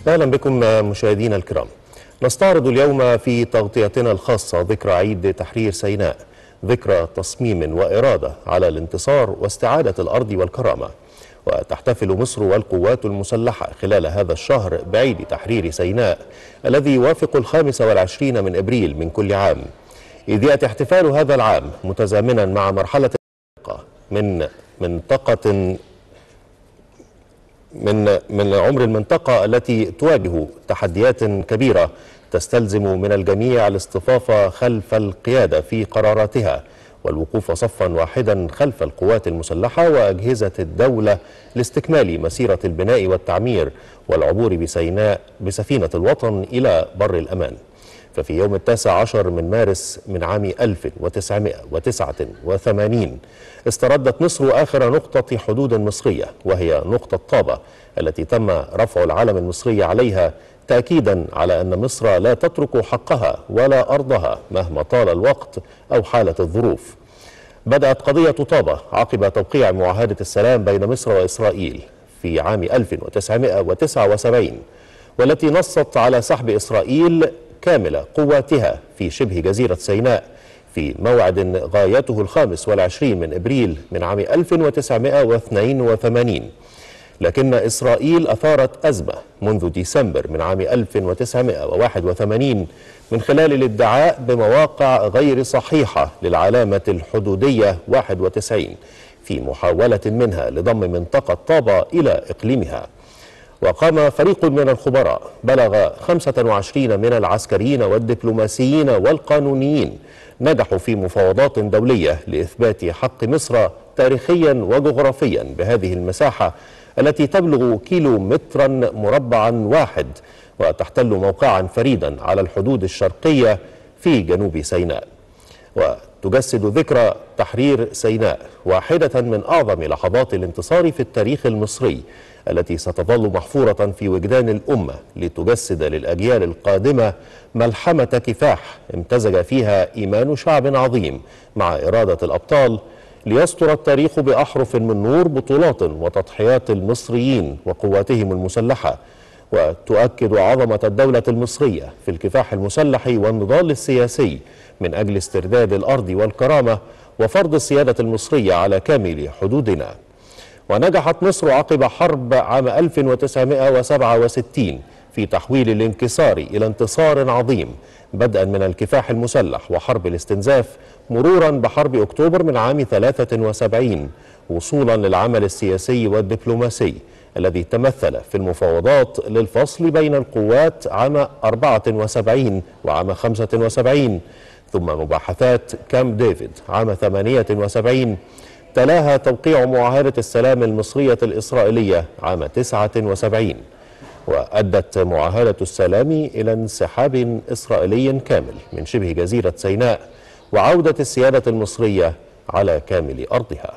اهلا بكم مشاهدينا الكرام. نستعرض اليوم في تغطيتنا الخاصه ذكرى عيد تحرير سيناء، ذكرى تصميم واراده على الانتصار واستعاده الارض والكرامه. وتحتفل مصر والقوات المسلحه خلال هذا الشهر بعيد تحرير سيناء الذي يوافق الخامس والعشرين من ابريل من كل عام. إذ يأتي احتفال هذا العام متزامنا مع مرحلة من منطقة من من عمر المنطقة التي تواجه تحديات كبيرة تستلزم من الجميع الاصطفاف خلف القيادة في قراراتها والوقوف صفا واحدا خلف القوات المسلحة وأجهزة الدولة لاستكمال مسيرة البناء والتعمير والعبور بسيناء بسفينة الوطن إلى بر الأمان ففي يوم التاسع عشر من مارس من عام 1989 استردت مصر آخر نقطة حدود مصرية وهي نقطة طابة التي تم رفع العلم المصري عليها تأكيدا على أن مصر لا تترك حقها ولا أرضها مهما طال الوقت أو حالت الظروف بدأت قضية طابة عقب توقيع معاهدة السلام بين مصر وإسرائيل في عام 1979 والتي نصت على سحب إسرائيل كامل قواتها في شبه جزيرة سيناء في موعد غايته الخامس والعشرين من إبريل من عام 1982 لكن إسرائيل أثارت أزمة منذ ديسمبر من عام 1981 من خلال الادعاء بمواقع غير صحيحة للعلامة الحدودية 91 في محاولة منها لضم منطقة طابة إلى إقليمها وقام فريق من الخبراء بلغ 25 من العسكريين والدبلوماسيين والقانونيين نجحوا في مفاوضات دولية لإثبات حق مصر تاريخيا وجغرافيا بهذه المساحة التي تبلغ كيلو مترا مربعا واحد وتحتل موقعا فريدا على الحدود الشرقية في جنوب سيناء وتجسد ذكرى تحرير سيناء واحدة من أعظم لحظات الانتصار في التاريخ المصري التي ستظل محفورة في وجدان الأمة لتجسد للأجيال القادمة ملحمة كفاح امتزج فيها إيمان شعب عظيم مع إرادة الأبطال ليسطر التاريخ بأحرف من نور بطولات وتضحيات المصريين وقواتهم المسلحة وتؤكد عظمة الدولة المصرية في الكفاح المسلح والنضال السياسي من أجل استرداد الأرض والكرامة وفرض السيادة المصرية على كامل حدودنا ونجحت مصر عقب حرب عام 1967 في تحويل الانكسار إلى انتصار عظيم بدءا من الكفاح المسلح وحرب الاستنزاف مرورا بحرب أكتوبر من عام 73 وصولا للعمل السياسي والدبلوماسي الذي تمثل في المفاوضات للفصل بين القوات عام 74 وعام 75 ثم مباحثات كامب ديفيد عام 78 تلاها توقيع معاهدة السلام المصرية الإسرائيلية عام 79 وأدت معاهدة السلام إلى انسحاب إسرائيلي كامل من شبه جزيرة سيناء وعودة السيادة المصرية على كامل أرضها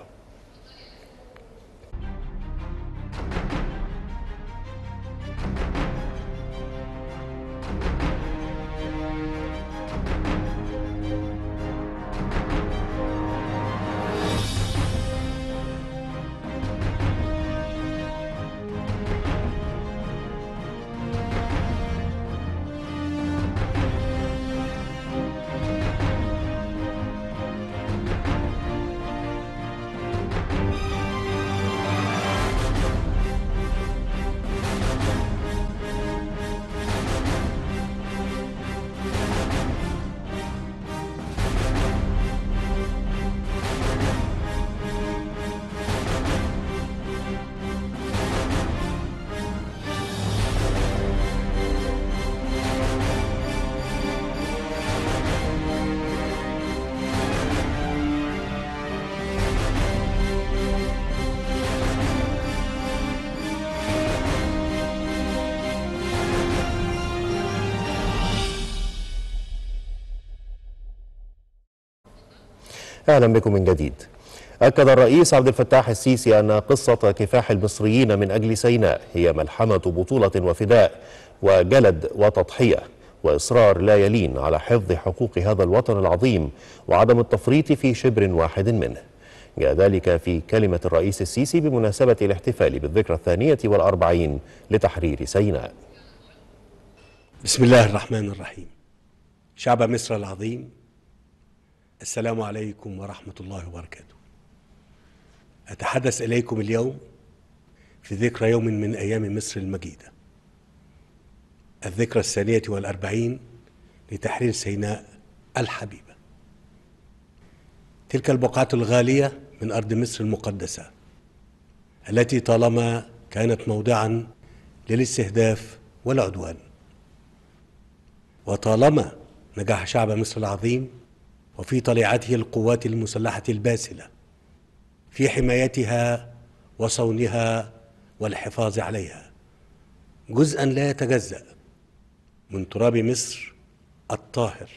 أهلا بكم من جديد أكد الرئيس عبد الفتاح السيسي أن قصة كفاح المصريين من أجل سيناء هي ملحمة بطولة وفداء وجلد وتضحية وإصرار لا يلين على حفظ حقوق هذا الوطن العظيم وعدم التفريط في شبر واحد منه جاء ذلك في كلمة الرئيس السيسي بمناسبة الاحتفال بالذكرى الثانية والأربعين لتحرير سيناء بسم الله الرحمن الرحيم شعب مصر العظيم السلام عليكم ورحمة الله وبركاته أتحدث إليكم اليوم في ذكرى يوم من أيام مصر المجيدة الذكرى الثانية والأربعين لتحرير سيناء الحبيبة تلك البقعة الغالية من أرض مصر المقدسة التي طالما كانت موضعا للاستهداف والعدوان وطالما نجح شعب مصر العظيم وفي طليعته القوات المسلحة الباسلة في حمايتها وصونها والحفاظ عليها جزءا لا يتجزأ من تراب مصر الطاهر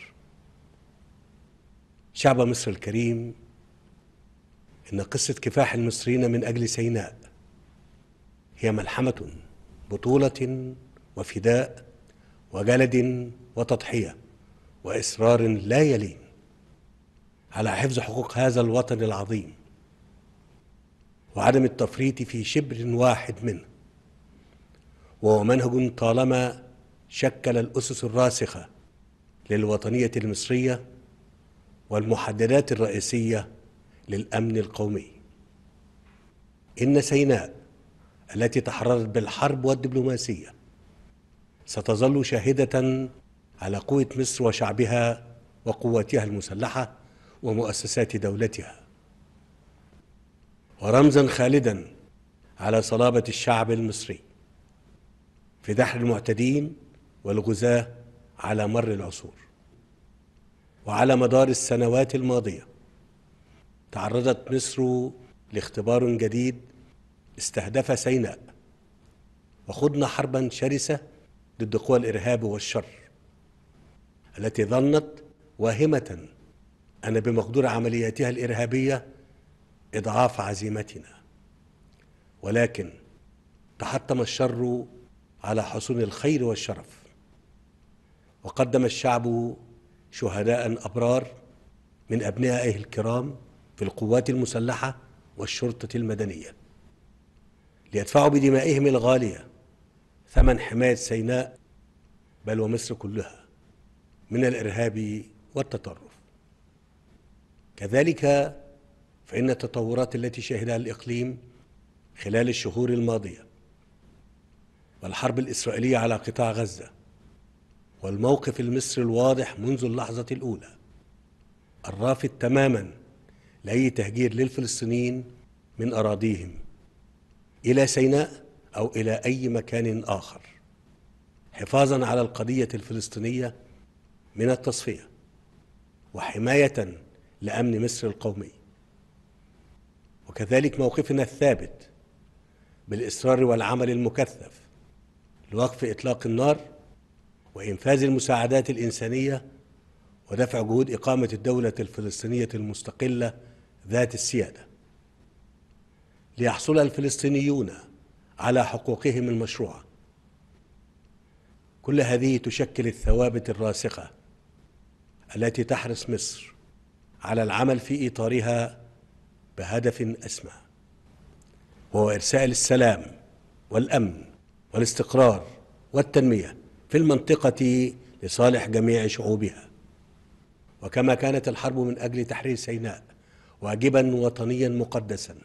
شعب مصر الكريم إن قصة كفاح المصريين من أجل سيناء هي ملحمة بطولة وفداء وجلد وتضحية وإصرار لا يلين على حفظ حقوق هذا الوطن العظيم وعدم التفريط في شبر واحد منه وهو منهج طالما شكل الأسس الراسخة للوطنية المصرية والمحددات الرئيسية للأمن القومي إن سيناء التي تحررت بالحرب والدبلوماسية ستظل شاهدة على قوة مصر وشعبها وقواتها المسلحة ومؤسسات دولتها ورمزا خالدا على صلابة الشعب المصري في دحر المعتدين والغزاة على مر العصور وعلى مدار السنوات الماضية تعرضت مصر لاختبار جديد استهدف سيناء وخضنا حربا شرسة ضد قوى الإرهاب والشر التي ظنت واهمة أن بمقدور عملياتها الإرهابية إضعاف عزيمتنا ولكن تحطم الشر على حصون الخير والشرف وقدم الشعب شهداء أبرار من أبنائه الكرام في القوات المسلحة والشرطة المدنية ليدفعوا بدمائهم الغالية ثمن حماية سيناء بل ومصر كلها من الإرهاب والتطرف كذلك فإن التطورات التي شهدها الإقليم خلال الشهور الماضية والحرب الإسرائيلية على قطاع غزة والموقف المصري الواضح منذ اللحظة الأولى الرافض تماما لأي تهجير للفلسطينيين من أراضيهم إلى سيناء أو إلى أي مكان آخر حفاظا على القضية الفلسطينية من التصفية وحماية لأمن مصر القومي وكذلك موقفنا الثابت بالإصرار والعمل المكثف لوقف إطلاق النار وإنفاذ المساعدات الإنسانية ودفع جهود إقامة الدولة الفلسطينية المستقلة ذات السيادة ليحصل الفلسطينيون على حقوقهم المشروعة كل هذه تشكل الثوابت الراسخة التي تحرص مصر على العمل في إطارها بهدف أسمى وهو إرسال السلام والأمن والاستقرار والتنمية في المنطقة لصالح جميع شعوبها وكما كانت الحرب من أجل تحرير سيناء واجبا وطنيا مقدسا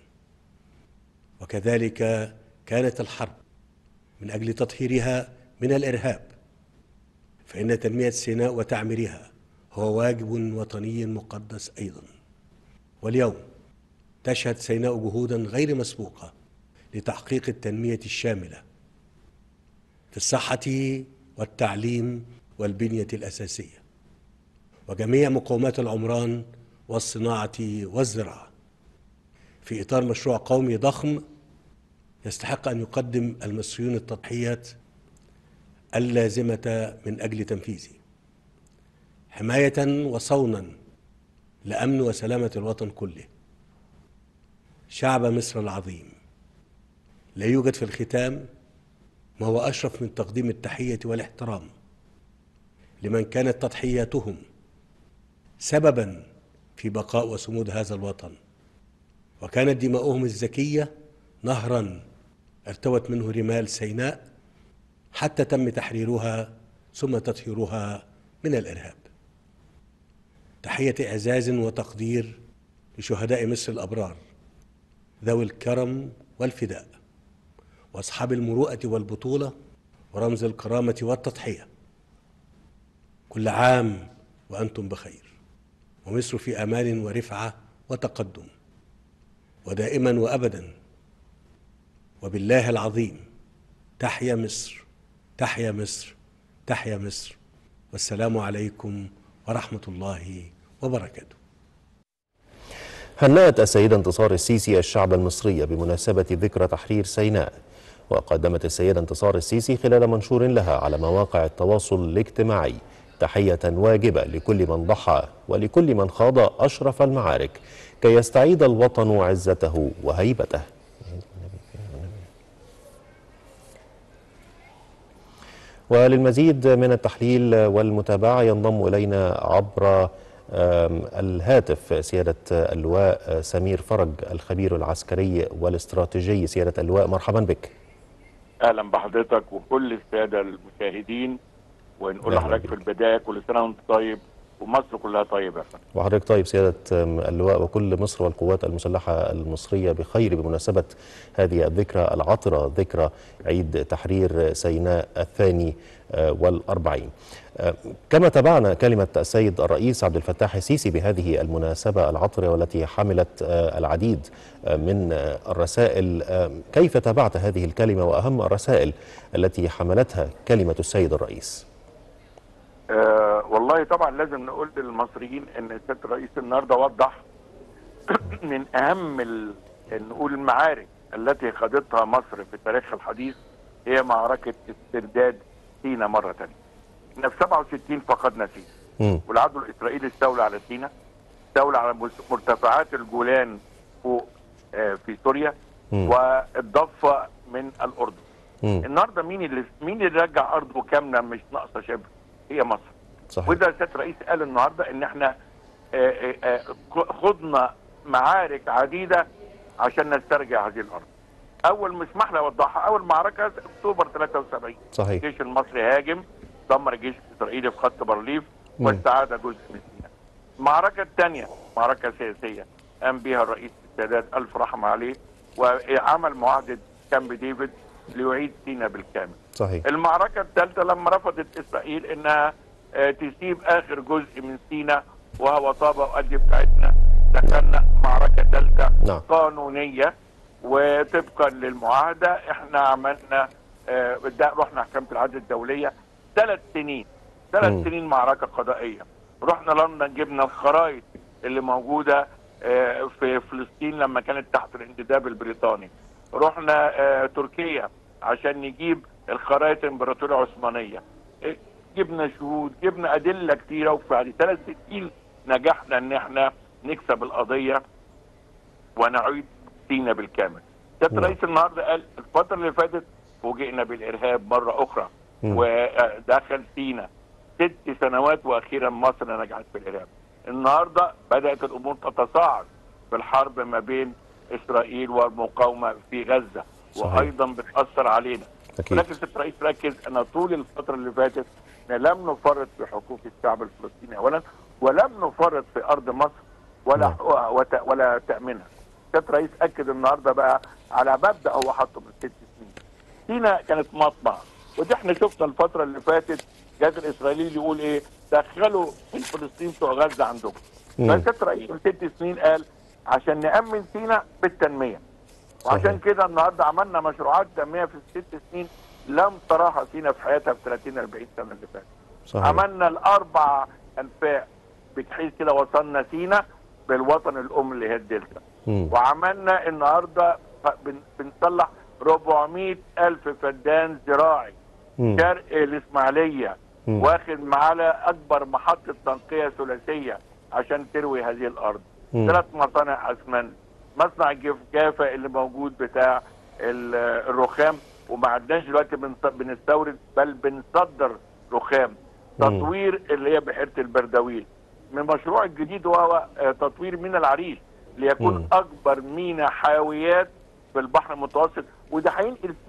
وكذلك كانت الحرب من أجل تطهيرها من الإرهاب فإن تنمية سيناء وتعميرها هو واجب وطني مقدس أيضا واليوم تشهد سيناء جهودا غير مسبوقة لتحقيق التنمية الشاملة في الصحة والتعليم والبنية الأساسية وجميع مقومات العمران والصناعة والزراعة في إطار مشروع قومي ضخم يستحق أن يقدم المصريون التضحيات اللازمة من أجل تنفيذه حماية وصونا لأمن وسلامة الوطن كله شعب مصر العظيم لا يوجد في الختام ما هو أشرف من تقديم التحية والاحترام لمن كانت تضحياتهم سببا في بقاء وصمود هذا الوطن وكانت دماؤهم الزكية نهرا ارتوت منه رمال سيناء حتى تم تحريرها ثم تطهيرها من الارهاب تحيه اعزاز وتقدير لشهداء مصر الابرار ذوي الكرم والفداء واصحاب المروءه والبطوله ورمز الكرامه والتضحيه كل عام وانتم بخير ومصر في امان ورفعه وتقدم ودائما وابدا وبالله العظيم تحيا مصر تحيا مصر تحيا مصر والسلام عليكم ورحمه الله وبركاته هنأت السيدة انتصار السيسي الشعب المصري بمناسبة ذكرى تحرير سيناء وقدمت السيدة انتصار السيسي خلال منشور لها على مواقع التواصل الاجتماعي تحية واجبة لكل من ضحى ولكل من خاض أشرف المعارك كي يستعيد الوطن عزته وهيبته وللمزيد من التحليل والمتابعة ينضم إلينا عبر الهاتف سيادة اللواء سمير فرج الخبير العسكري والاستراتيجي سيادة اللواء مرحبا بك اهلا بحضرتك وكل الساده المشاهدين ونقول أهلا لحضرتك بك. في البدايه كل سنه وانت طيب ومصر كلها طيبه يا فندم وحضرتك طيب سيادة اللواء وكل مصر والقوات المسلحة المصرية بخير بمناسبة هذه الذكرى العطرة ذكرى عيد تحرير سيناء الثاني آه، والأربعين آه، كما تابعنا كلمة السيد الرئيس عبد الفتاح السيسي بهذه المناسبة العطرة والتي حملت آه، العديد آه، من آه، الرسائل آه، كيف تابعت هذه الكلمة وأهم الرسائل التي حملتها كلمة السيد الرئيس آه والله طبعا لازم نقول للمصريين ان السيد الرئيس النهارده وضح من اهم ال... نقول المعارك التي خاضتها مصر في تاريخها الحديث هي معركه استرداد سينا مره ثانيه. احنا في 67 فقدنا سينا مم. والعدو الاسرائيلي استولى على سينا استولى على مس- مرتفعات الجولان فوق آه في سوريا مم. والضفه من الاردن. مم. النهارده مين اللي مين اللي رجع ارضه كامله مش ناقصه شبر؟ هي مصر. صحيح وده السيد الرئيس قال النهارده ان احنا آه، آه، آه، خضنا معارك عديده عشان نسترجع هذه الارض. اول مسمح لي اوضحها اول معركه اكتوبر 73 صحيح الجيش المصري هاجم دمر الجيش الاسرائيلي في خط بارليف مم. واستعاد جزء من سيناء. المعركه الثانيه معركه سياسيه قام بها الرئيس السادات الف رحمه عليه وعمل معاهده كامب ديفيد ليعيد سيناء بالكامل. صحيح المعركة الثالثة لما رفضت إسرائيل إنها آه، تسيب آخر جزء من سيناء وهو طابة وأدي بتاعتنا دخلنا معركة ثالثة نعم. قانونية وطبقا للمعاهدة إحنا عملنا آه، ده رحنا حكمة العدل الدولية ثلاث سنين ثلاث مم. سنين معركة قضائية رحنا لندن جبنا الخرائط اللي موجودة آه، في فلسطين لما كانت تحت الانتداب البريطاني رحنا آه، تركيا عشان نجيب الخرائط الامبراطورية العثمانية إيه، جبنا شهود جبنا أدلة كتيرة وبعد ثلاث سنين نجحنا إن احنا نكسب القضية ونعيد سينا بالكامل. سيادة نعم. الرئيس النهارده قال الفترة اللي فاتت فوجئنا بالإرهاب مرة أخرى مم. ودخل سينا ست سنوات وأخيرا مصر نجحت في الإرهاب. النهارده بدأت الأمور تتصاعد في الحرب ما بين إسرائيل والمقاومة في غزة صحيح. وأيضا بتأثر علينا. أكيد ولكن سيادة الرئيس ركز أن طول الفترة اللي فاتت لم نفرط في حقوق الشعب الفلسطيني أولا ولم نفرط في أرض مصر ولا نعم. حقوقها وت- ولا تأمينها. سيادة الرئيس أكد النهارده بقى على مبدأ هو حطه من ست سنين. سينا كانت مطمع ودي احنا شفنا الفترة اللي فاتت جاز الإسرائيلي يقول إيه دخلوا الفلسطينيين بتوع غزة عندهم. مم. فسيادة الرئيس من ست سنين قال عشان نأمن سينا بالتنمية. وعشان صحيح. كده النهارده عملنا مشروعات تنميه في الست سنين لم تراها سينا في حياتها في 30 40 سنه اللي فاتت. صحيح عملنا الاربع انفاق بحيث كده وصلنا سينا بالوطن الام اللي هي الدلتا. مم. وعملنا النهارده ف- بن- بنصلح 400 الف فدان زراعي مم. شرق الاسماعيليه مم. واخد معانا اكبر محطه تنقيه ثلاثيه عشان تروي هذه الارض مم. ثلاث مصانع اسمنت مصنع الجفافه اللي موجود بتاع ال- الرخام وما عندناش دلوقتي بنص- بنستورد بل بنصدر رخام مم. تطوير اللي هي بحيره البردويل من المشروع الجديد وهو آه، تطوير ميناء العريش ليكون مم. اكبر ميناء حاويات في البحر المتوسط وده هينقل فينا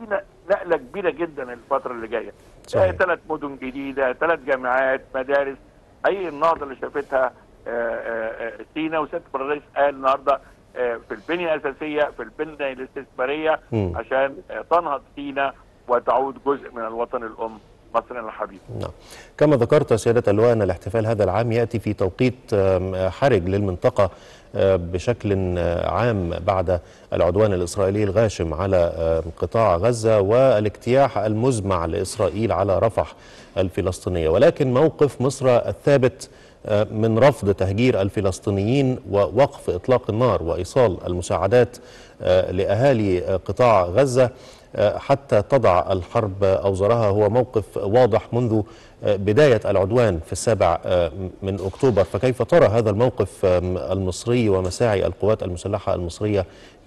نقله كبيره جدا الفتره اللي جايه صحيح. ثلاث مدن جديده ثلاث جامعات مدارس اي النهضه اللي شافتها آه، آه، آه، سينا وسياده الرئيس قال النهارده آه، في البنيه الاساسيه في البنيه الاستثماريه مم. عشان آه، تنهض سينا وتعود جزء من الوطن الام مصر الحبيب نعم كما ذكرت سيادة اللواء أن الاحتفال هذا العام يأتي في توقيت آم، حرج للمنطقة آه، بشكل آه، عام بعد العدوان الإسرائيلي الغاشم على آه، قطاع غزة والاجتياح المزمع لإسرائيل على رفح الفلسطينية ولكن موقف مصر الثابت آه، من رفض تهجير الفلسطينيين ووقف إطلاق النار وإيصال المساعدات آه، لأهالي آه، قطاع غزة آه، حتى تضع الحرب أوزارها هو موقف واضح منذ آه، بداية العدوان في السابع آه، من أكتوبر فكيف ترى هذا الموقف آم، المصري ومساعي القوات المسلحة المصرية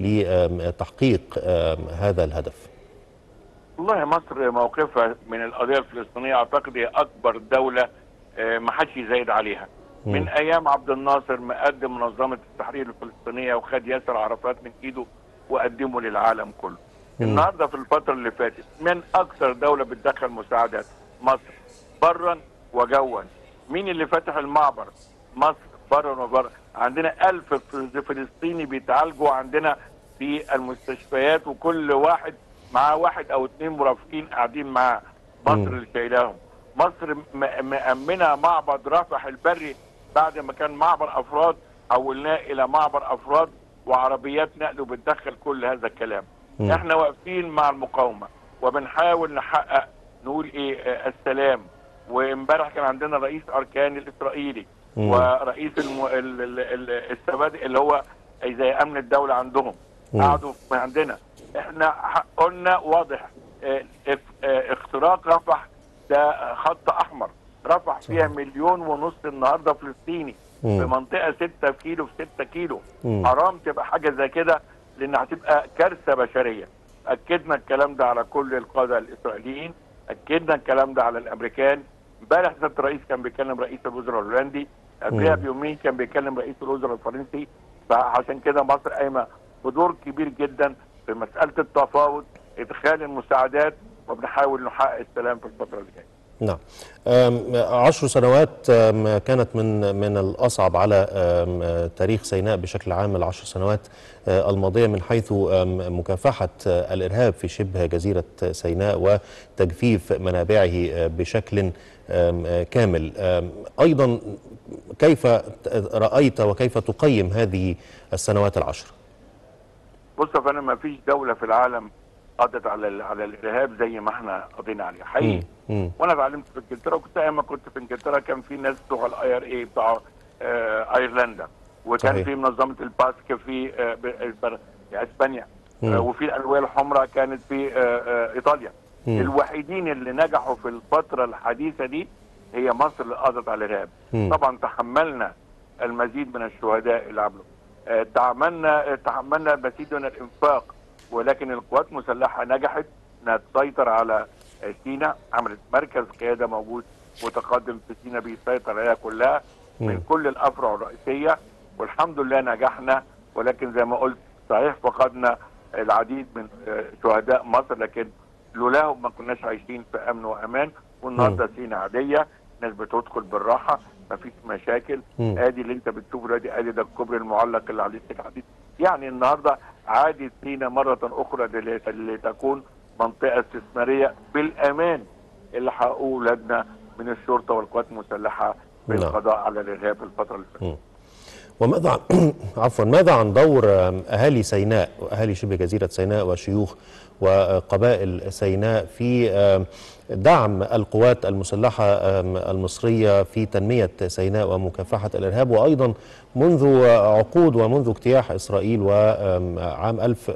لتحقيق آم، هذا الهدف والله مصر موقفها من القضيه الفلسطينيه اعتقد هي اكبر دوله آه، ما حدش يزايد عليها مم. من ايام عبد الناصر ما قدم منظمه التحرير الفلسطينيه وخد ياسر عرفات من ايده وقدمه للعالم كله مم. النهارده في الفتره اللي فاتت من اكثر دوله بتدخل مساعدات مصر برا وجوا مين اللي فتح المعبر مصر برا وبرا عندنا ألف فلسطيني بيتعالجوا عندنا في المستشفيات وكل واحد معاه واحد او اثنين مرافقين قاعدين معاه مصر مم. اللي شايلاهم مصر م- مأمنة معبد رفح البري بعد ما كان معبر افراد حولناه الى معبر افراد وعربيات نقل وبتدخل كل هذا الكلام مم. احنا واقفين مع المقاومه وبنحاول نحقق نقول ايه آه، السلام وامبارح كان عندنا رئيس اركان الاسرائيلي مم. ورئيس الم... ال... ال... ال... السبادئ اللي هو زي امن الدوله عندهم مم. قعدوا في- عندنا احنا ح- قلنا واضح اه، اف- اه، اختراق رفح ده خط احمر رفح فيها مليون ونص النهارده فلسطيني مم. في منطقه 6 كيلو في 6 كيلو مم. حرام تبقى حاجه زي كده لان هتبقى كارثه بشريه اكدنا الكلام ده على كل القاده الاسرائيليين اكدنا الكلام ده على الامريكان امبارح سياده الرئيس كان بيكلم رئيس الوزراء الهولندي قبلها مم. بيومين كان بيكلم رئيس الوزراء الفرنسي فعشان كده مصر قايمه بدور كبير جدا في مساله التفاوض ادخال المساعدات وبنحاول نحقق السلام في الفتره اللي جايه نعم أم، عشر سنوات أم، كانت من من الأصعب على أم، تاريخ سيناء بشكل عام العشر سنوات أه، الماضية من حيث أم، مكافحة أه، الإرهاب في شبه جزيرة سيناء وتجفيف منابعه أه، بشكل أم، أه، كامل أم، أيضا كيف رأيت وكيف تقيم هذه السنوات العشر بص يا فندم ما فيش دوله في العالم قضت على ال- على الارهاب زي ما احنا قضينا عليه حقيقي مم. مم. وانا اتعلمت في انجلترا وكنت ايام ما كنت في انجلترا كان في ناس بتوع الاي ار اي بتاع آه، ايرلندا وكان صحيح. في منظمه الباسك في آه، ب- ب- في اسبانيا مم. آه، وفي الالويه الحمراء كانت في آه، آه، ايطاليا مم. الوحيدين اللي نجحوا في الفتره الحديثه دي هي مصر اللي قضت على الارهاب مم. طبعا تحملنا المزيد من الشهداء اللي عملوا آه، تعاملنا آه، تحملنا المزيد من الانفاق ولكن القوات المسلحه نجحت انها تسيطر على آه، سيناء عملت مركز قياده موجود متقدم في سيناء بيسيطر عليها كلها مم. من كل الافرع الرئيسيه والحمد لله نجحنا ولكن زي ما قلت صحيح فقدنا العديد من آه، شهداء مصر لكن لولاهم ما كناش عايشين في امن وامان والنهارده سينا عاديه ناس بتدخل بالراحه ما فيش مشاكل مم. ادي اللي انت بتشوفه ده ادي ده الكوبري المعلق اللي عليه الحديد يعني النهارده عادت سينا مره اخرى لل- لتكون منطقه استثماريه بالامان اللي حققوه اولادنا من الشرطه والقوات المسلحه في نعم. القضاء على الارهاب في الفتره اللي فاتت وماذا عن عفوا ماذا عن دور آم، اهالي سيناء واهالي شبه جزيره سيناء وشيوخ وقبائل سيناء في آم، دعم القوات المسلحه آم، المصريه في تنميه سيناء ومكافحه الارهاب وايضا منذ عقود ومنذ اجتياح اسرائيل وعام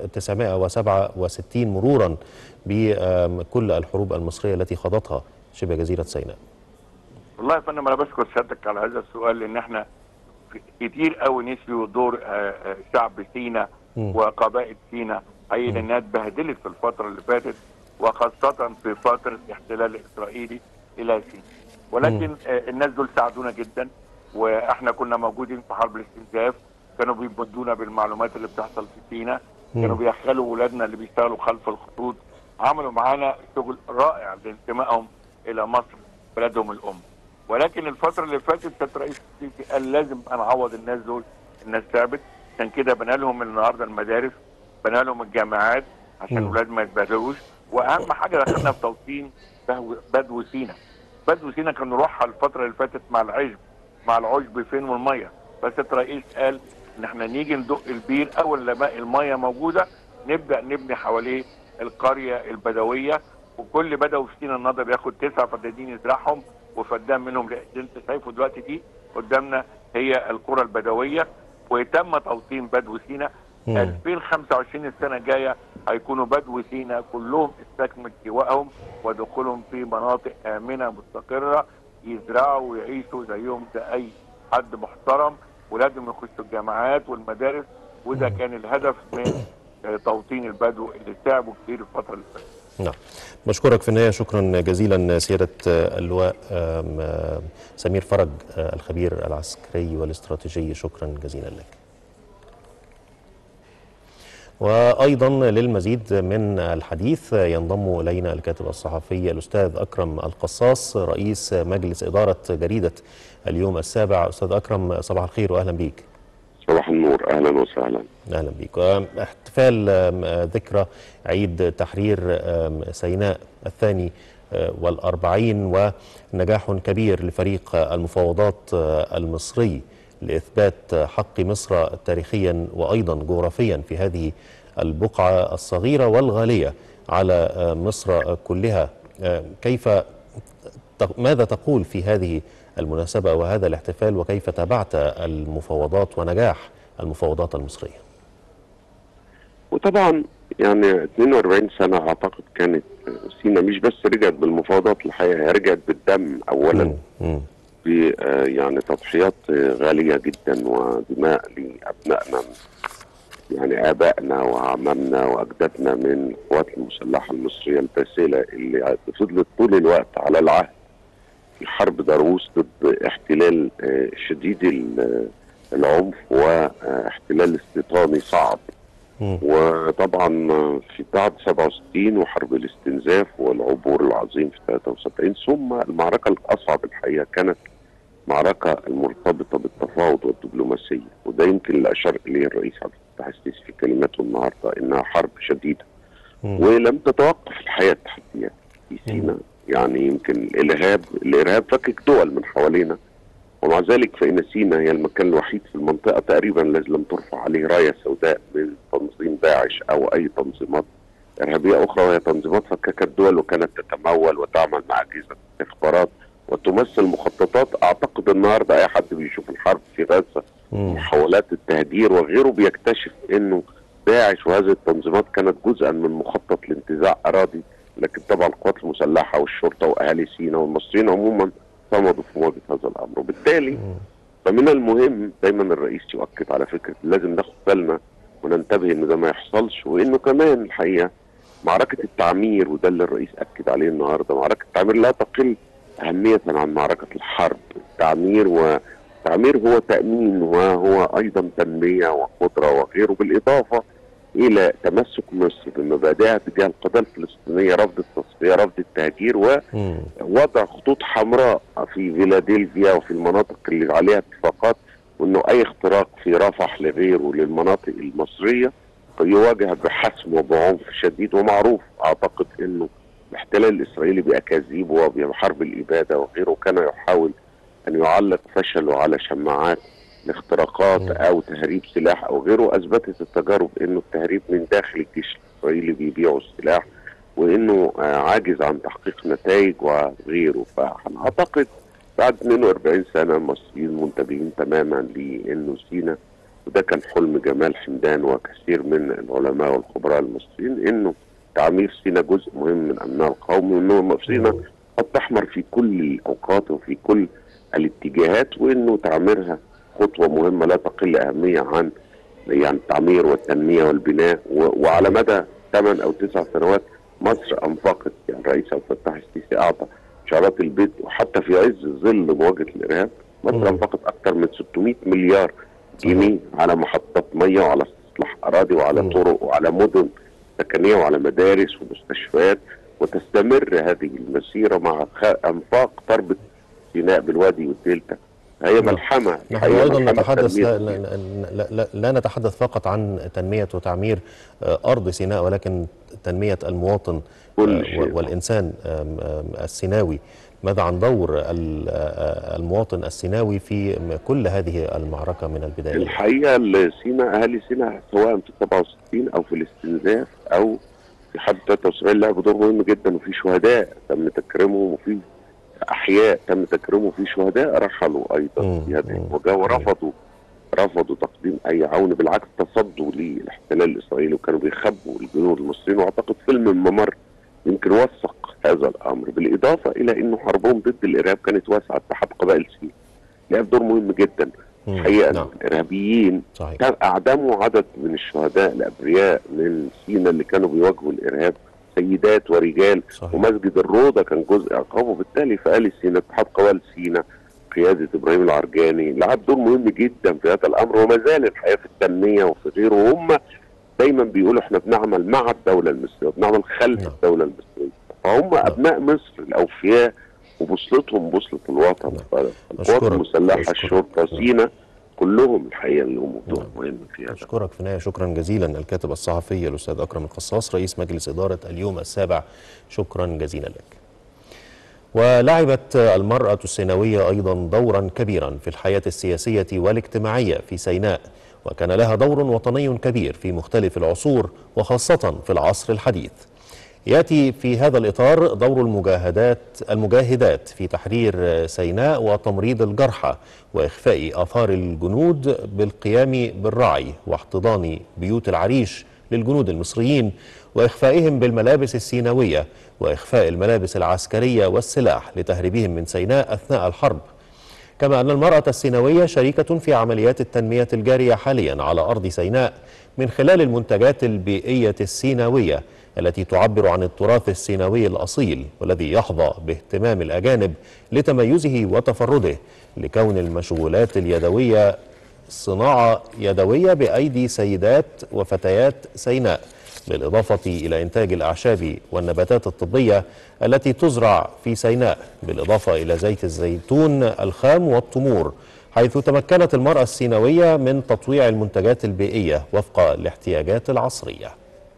1967 مرورا بكل الحروب المصريه التي خاضتها شبه جزيره سيناء. والله يا فندم انا بشكر سيادتك على هذا السؤال لان احنا كتير قوي نسيوا دور آه، آه، شعب سينا مم. وقبائل سينا حقيقي لانها اتبهدلت في الفتره اللي فاتت وخاصه في فتره الاحتلال الاسرائيلي الى سينا ولكن آه، الناس دول ساعدونا جدا واحنا كنا موجودين في حرب الاستنزاف كانوا بيمدونا بالمعلومات اللي بتحصل في سينا مم. كانوا بيدخلوا ولادنا اللي بيشتغلوا خلف الخطوط عملوا معانا شغل رائع لانتمائهم الى مصر بلدهم الام ولكن الفتره اللي فاتت كانت رئيس السيسي قال لازم نعوض الناس دول الناس تعبت عشان كده بنى لهم النهارده المدارس بنى لهم الجامعات عشان مم. الاولاد ما يتبهدلوش واهم حاجه دخلنا في توطين بهو- بدو سينا بدو سينا كان نروحها الفتره اللي فاتت مع العشب مع العشب فين والميه بس الرئيس قال ان احنا نيجي ندق البير اول لما الميه موجوده نبدا نبني حواليه القريه البدويه وكل بدوي في سينا النهارده بياخد تسع فدادين يزرعهم وفدان منهم اللي انت شايفه دلوقتي دي قدامنا هي القرى البدويه وتم توطين بدو سينا مم. 2025 السنه الجايه هيكونوا بدو سينا كلهم استكمل سواءهم ودخولهم في مناطق امنه مستقره يزرعوا ويعيشوا زيهم زي اي حد محترم ولازم يخشوا الجامعات والمدارس وده كان الهدف من آه، توطين البدو اللي تعبوا كتير الفتره اللي فاتت نعم بشكرك في النهاية شكرا جزيلا سيادة اللواء آم، آم، سمير فرج آه، الخبير العسكري والاستراتيجي شكرا جزيلا لك وأيضا للمزيد من الحديث ينضم إلينا الكاتب الصحفي الأستاذ أكرم القصاص رئيس مجلس إدارة جريدة اليوم السابع أستاذ أكرم صباح الخير وأهلا بيك صباح النور اهلا وسهلا اهلا بيك آم، احتفال آم، آه، ذكرى عيد تحرير آم، سيناء الثاني آه، والأربعين ونجاح كبير لفريق آه، المفاوضات آه، المصري لإثبات آه، حق مصر تاريخيا وأيضا جغرافيا في هذه البقعة الصغيرة والغالية على آه، مصر كلها آه، كيف تق- ماذا تقول في هذه المناسبة وهذا الاحتفال وكيف تابعت المفاوضات ونجاح المفاوضات المصرية وطبعا يعني 42 سنه اعتقد كانت سينا مش بس رجعت بالمفاوضات الحقيقه هي رجعت بالدم اولا مم. مم. ب آه، يعني تضحيات آه، غاليه جدا ودماء لابنائنا يعني ابائنا واعمامنا واجدادنا من القوات المسلحه المصريه الباسله اللي فضلت طول الوقت على العهد في حرب داروس ضد احتلال آه، شديد ال- العنف واحتلال استيطاني صعب مم. وطبعا في بعد 67 وحرب الاستنزاف والعبور العظيم في 73 ثم المعركة الأصعب الحقيقة كانت معركة المرتبطة بالتفاوض والدبلوماسية وده يمكن اللي أشار إليه الرئيس عبد الفتاح السيسي في كلمته النهاردة إنها حرب شديدة مم. ولم تتوقف الحقيقة التحديات في سيناء يعني يمكن الإرهاب الإرهاب فكك دول من حوالينا ومع ذلك فإن سيناء هي المكان الوحيد في المنطقة تقريبا الذي لم ترفع عليه راية سوداء من تنظيم داعش أو أي تنظيمات إرهابية أخرى وهي تنظيمات فككت دول وكانت تتمول وتعمل مع أجهزة استخبارات وتمثل مخططات أعتقد النهاردة أي حد بيشوف الحرب في غزة مم. محاولات التهدير وغيره بيكتشف انه داعش وهذه التنظيمات كانت جزءا من مخطط لانتزاع اراضي لكن طبعا القوات المسلحه والشرطه واهالي سينا والمصريين عموما صمدوا في مواجهه هذا الامر وبالتالي فمن المهم دايما الرئيس يؤكد على فكره لازم ناخد بالنا وننتبه ان ده ما يحصلش وانه كمان الحقيقه معركه التعمير وده اللي الرئيس اكد عليه النهارده معركه التعمير لا تقل اهميه عن معركه الحرب التعمير والتعمير هو تامين وهو ايضا تنميه وقدره وغيره بالاضافه الى تمسك مصر بمبادئها تجاه القضيه الفلسطينيه رفض التصفيه رفض التهجير و مم. وضع خطوط حمراء في فيلادلفيا وفي المناطق اللي عليها اتفاقات وانه اي اختراق في رفح لغيره للمناطق المصريه يواجه بحسم وبعنف شديد ومعروف اعتقد انه الاحتلال الاسرائيلي باكاذيبه وبحرب الاباده وغيره كان يحاول ان يعلق فشله على شماعات لاختراقات مم. او تهريب سلاح او غيره اثبتت التجارب انه التهريب من داخل الجيش الاسرائيلي بيبيعوا السلاح وانه آه، عاجز عن تحقيق نتائج وغيره فاعتقد بعد 42 سنه المصريين منتبهين تماما لانه سينا وده كان حلم جمال حمدان وكثير من العلماء والخبراء المصريين انه تعمير سينا جزء مهم من امنها القومي وانه سينا خط احمر في كل الاوقات وفي كل الاتجاهات وانه تعميرها خطوه مهمه لا تقل اهميه عن يعني التعمير والتنميه والبناء و- وعلى مدى ثمان او تسع سنوات مصر انفقت يعني الرئيس عبد الفتاح السيسي اعطى شعارات البيت وحتى في عز ظل مواجهه الارهاب مم. مصر انفقت اكثر من 600 مليار جنيه على محطات ميه وعلى استصلاح اراضي وعلى مم. طرق وعلى مدن سكنيه وعلى مدارس ومستشفيات وتستمر هذه المسيره مع خ- انفاق تربط سيناء بالوادي والدلتا هي نعم. ملحمه نحن هي ايضا ملحمة نتحدث تنمية. لا, لا, لا, لا, لا نتحدث فقط عن تنميه وتعمير آه، ارض سيناء ولكن تنميه المواطن كل آه، شيء. و- والانسان آم، آم، السيناوي ماذا عن دور ال- آه، المواطن السيناوي في كل هذه المعركه من البدايه الحقيقه اللي سينا اهالي سينا سواء في 67 او في الاستنزاف او في حرب 73 لعبوا دور مهم جدا وفي شهداء تم تكريمهم وفي احياء تم تكريمهم وفي شهداء رحلوا ايضا مم. في هذه مم. المواجهه ورفضوا رفضوا تقديم اي عون بالعكس تصدوا للاحتلال الاسرائيلي وكانوا بيخبوا الجنود المصريين واعتقد فيلم الممر يمكن وثق هذا الامر بالاضافه الى انه حربهم ضد الارهاب كانت واسعه اتحاد قبائل سينا لعب دور مهم جدا مم. الحقيقه نعم الارهابيين صحيح كان اعدموا عدد من الشهداء الابرياء من سينا اللي كانوا بيواجهوا الارهاب سيدات ورجال صحيح ومسجد الروضه كان جزء عقابه بالتالي فقال سينا اتحاد قوال سينا قياده ابراهيم العرجاني لعب دور مهم جدا في هذا الامر وما زال الحقيقه في التنميه وفي غيره وهم دايما بيقولوا احنا بنعمل مع الدوله المصريه وبنعمل خلف نعم. الدوله المصريه فهم ابناء مصر الاوفياء وبوصلتهم بوصله الوطن نعم. فالقوات أشكرك. المسلحه أشكرك. الشرطه نعم. سينا كلهم الحقيقه لهم دور نعم. مهم في هذا أشكرك في النهاية شكرا جزيلا الكاتب الصحفي الأستاذ أكرم القصاص رئيس مجلس إدارة اليوم السابع شكرا جزيلا لك ولعبت المرأة السيناوية أيضا دورا كبيرا في الحياة السياسية والاجتماعية في سيناء وكان لها دور وطني كبير في مختلف العصور وخاصة في العصر الحديث ياتي في هذا الاطار دور المجاهدات المجاهدات في تحرير سيناء وتمريض الجرحى واخفاء اثار الجنود بالقيام بالرعي واحتضان بيوت العريش للجنود المصريين واخفائهم بالملابس السيناويه واخفاء الملابس العسكريه والسلاح لتهريبهم من سيناء اثناء الحرب كما أن المرأة السيناوية شريكة في عمليات التنمية الجارية حاليا على أرض سيناء من خلال المنتجات البيئية السيناوية التي تعبر عن التراث السيناوي الأصيل والذي يحظى باهتمام الأجانب لتميزه وتفرده لكون المشغولات اليدوية صناعة يدوية بأيدي سيدات وفتيات سيناء بالإضافة إلى إنتاج الأعشاب والنباتات الطبية التي تزرع في سيناء بالإضافة إلى زيت الزيتون الخام والتمور حيث تمكنت المرأة السيناوية من تطويع المنتجات البيئية وفق الاحتياجات العصرية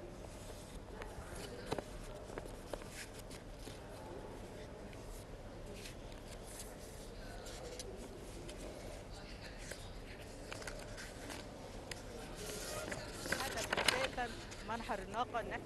هدف اساسا منحر الناقه إن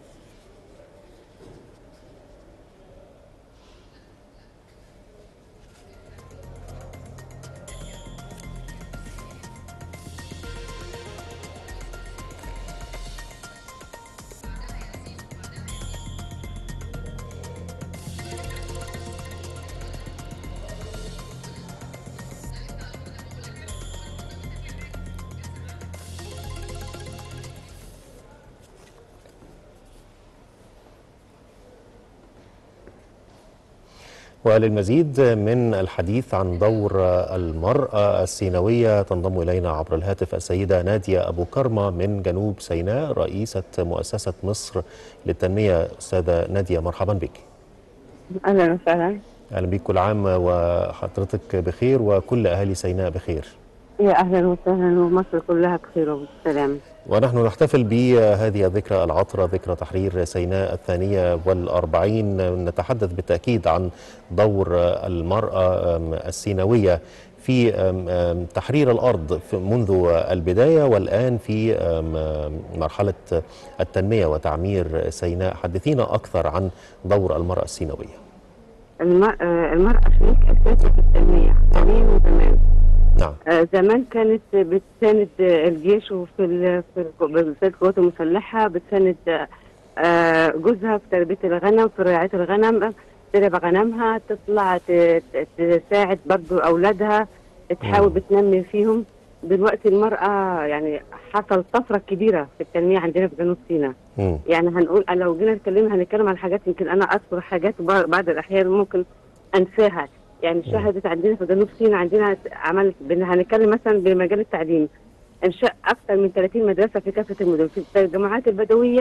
وللمزيد من الحديث عن دور المرأة السيناوية تنضم إلينا عبر الهاتف السيدة نادية أبو كرمة من جنوب سيناء رئيسة مؤسسة مصر للتنمية أستاذة نادية مرحبا بك اهلا وسهلا أهلا بك كل عام وحضرتك بخير وكل أهالي سيناء بخير يا اهلا وسهلا ومصر كلها بخير وبسلام ونحن نحتفل بهذه الذكرى العطرة ذكرى تحرير سيناء الثانية والأربعين نتحدث بالتأكيد عن دور المرأة السيناوية في تحرير الأرض منذ البداية والآن في مرحلة التنمية وتعمير سيناء حدثينا أكثر عن دور المرأة السيناوية المرأة شريك أساسي في التنمية حاليا وزمان نعم آه، زمان كانت بتساند الجيش وفي ال- في ال- في القوات المسلحة بتساند آه، جوزها في تربية الغنم في رعاية الغنم تربى غنمها تطلع ت- ت- تساعد برضو أولادها تحاول مم. بتنمي فيهم دلوقتي المرأة يعني حصل طفرة كبيرة في التنمية عندنا في جنوب سيناء مم. يعني هنقول لو جينا نتكلم هنتكلم عن حاجات يمكن انا اذكر حاجات وبعض بعض الاحيان ممكن انساها يعني شهدت عندنا في جنوب سيناء عندنا عملت بن- هنتكلم مثلا بمجال التعليم انشاء اكثر من 30 مدرسه في كافه المدن في الجامعات البدويه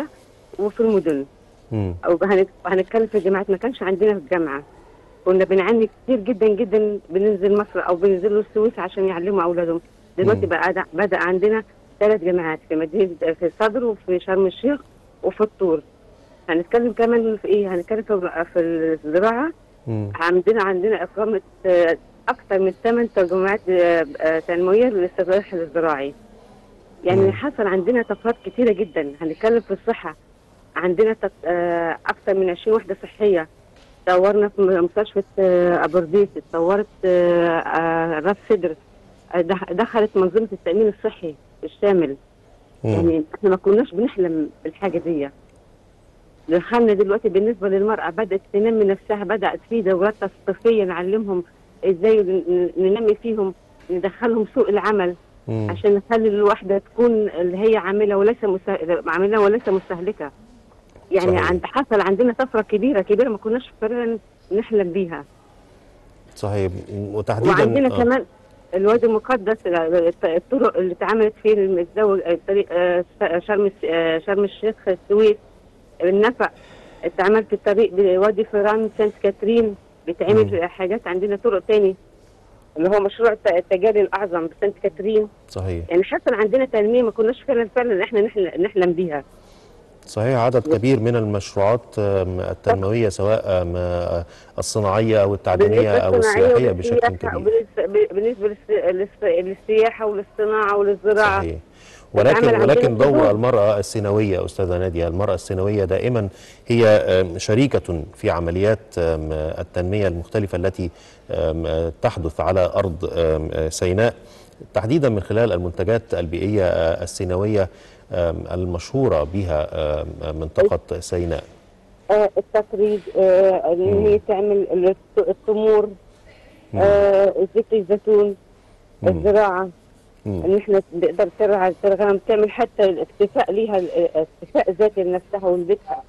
وفي المدن مم. او هنت- هنتكلم في الجامعات ما كانش عندنا في الجامعه كنا بنعاني كتير جدا جدا بننزل مصر او بننزلوا السويس عشان يعلموا اولادهم دلوقتي مم. بقى بدا عندنا ثلاث جامعات في مدينه في صدر وفي شرم الشيخ وفي الطور هنتكلم كمان في ايه هنتكلم في في الزراعه مم. عندنا عندنا اقامه آه، اكثر من ثمان ترجمات آه، آه، تنمويه للاستغلاح الزراعي يعني مم. حصل عندنا طفرات كثيره جدا هنتكلم في الصحه عندنا تط- آه، اكثر من 20 وحده صحيه طورنا في مستشفى آه، ابرديس اتطورت آه، آه، راس سدر آه، دخ- دخلت منظومه التامين الصحي الشامل مم. يعني احنا ما كناش بنحلم بالحاجه دي دخلنا دلوقتي بالنسبه للمراه بدات تنمي نفسها بدات في دورات تثقيفيه نعلمهم ازاي ن- ننمي فيهم ندخلهم سوق العمل مم. عشان نخلي الواحده تكون اللي هي عامله وليس مسا... عامله وليس مستهلكه يعني صحيح. عند حصل عندنا طفره كبيره كبيره ما كناش فعلا نحلم بيها صحيح وتحديدا وعندنا آه. كمان الوادي المقدس الطرق اللي اتعملت فيه المتزوج الطريق آه، شرم الس- آه، شرم الشيخ السويس النفق اتعمل في الطريق بوادي فيران سانت كاترين مم. بيتعمل حاجات عندنا طرق تاني اللي هو مشروع الت- التجاري الاعظم بسانت كاترين صحيح يعني حصل عندنا تنميه ما كناش فعلا فعلا احنا نحلم, نحلم بيها صحيح عدد كبير من المشروعات آم، التنموية سواء آم، آه، الصناعية أو التعدينية أو للصناعية السياحية بشكل وللسياحة كبير وبالنسبة- بالنسبه للس- للس- للسياحه وللصناعه وللزراعه صحيح ولكن بتعمل ولكن عندنا ضوء حلول. المرأة السينوية أستاذة نادية المرأة السينوية دائما هي آم، شريكة في عمليات آم، التنمية المختلفة التي آم، تحدث على أرض آم، سيناء تحديدا من خلال المنتجات البيئية آه، السينوية آم، المشهورة بها آم، منطقة سيناء آه التطريد آه ان مم. هي تعمل الت- التمور مم. آه زيت الزيتون مم. الزراعه مم. ان احنا نقدر ترعى الغنم تعمل حتى الاكتفاء ليها ال- اكتفاء ذاتي لنفسها ولبيتها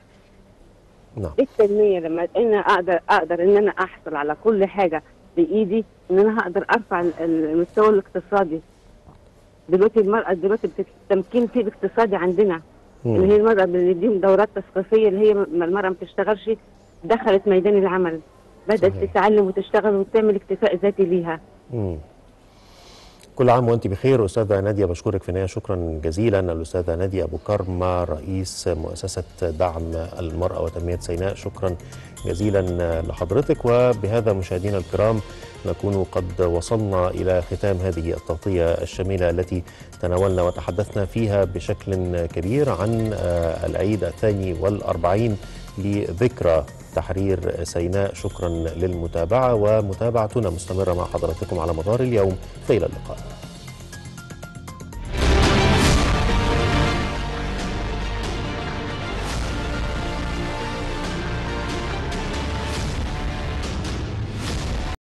نعم دي التنميه لما انا اقدر اقدر ان انا احصل على كل حاجه بايدي ان انا هقدر ارفع ال- المستوى الاقتصادي دلوقتي المراه دلوقتي بت- التمكين في الاقتصادي عندنا اللي مم. هي المرأة بنديهم دورات تثقيفية اللي هي ما المرأة ما بتشتغلش دخلت ميدان العمل بدأت صحيح. تتعلم وتشتغل وتعمل اكتفاء ذاتي ليها مم. كل عام وانت بخير استاذه ناديه بشكرك في النهايه شكرا جزيلا الاستاذه ناديه ابو كرمه رئيس مؤسسه دعم المراه وتنميه سيناء شكرا جزيلا لحضرتك وبهذا مشاهدينا الكرام نكون قد وصلنا الى ختام هذه التغطيه الشامله التي تناولنا وتحدثنا فيها بشكل كبير عن آه، العيد الثاني والاربعين لذكرى تحرير سيناء شكرا للمتابعه ومتابعتنا مستمره مع حضراتكم على مدار اليوم فإلى اللقاء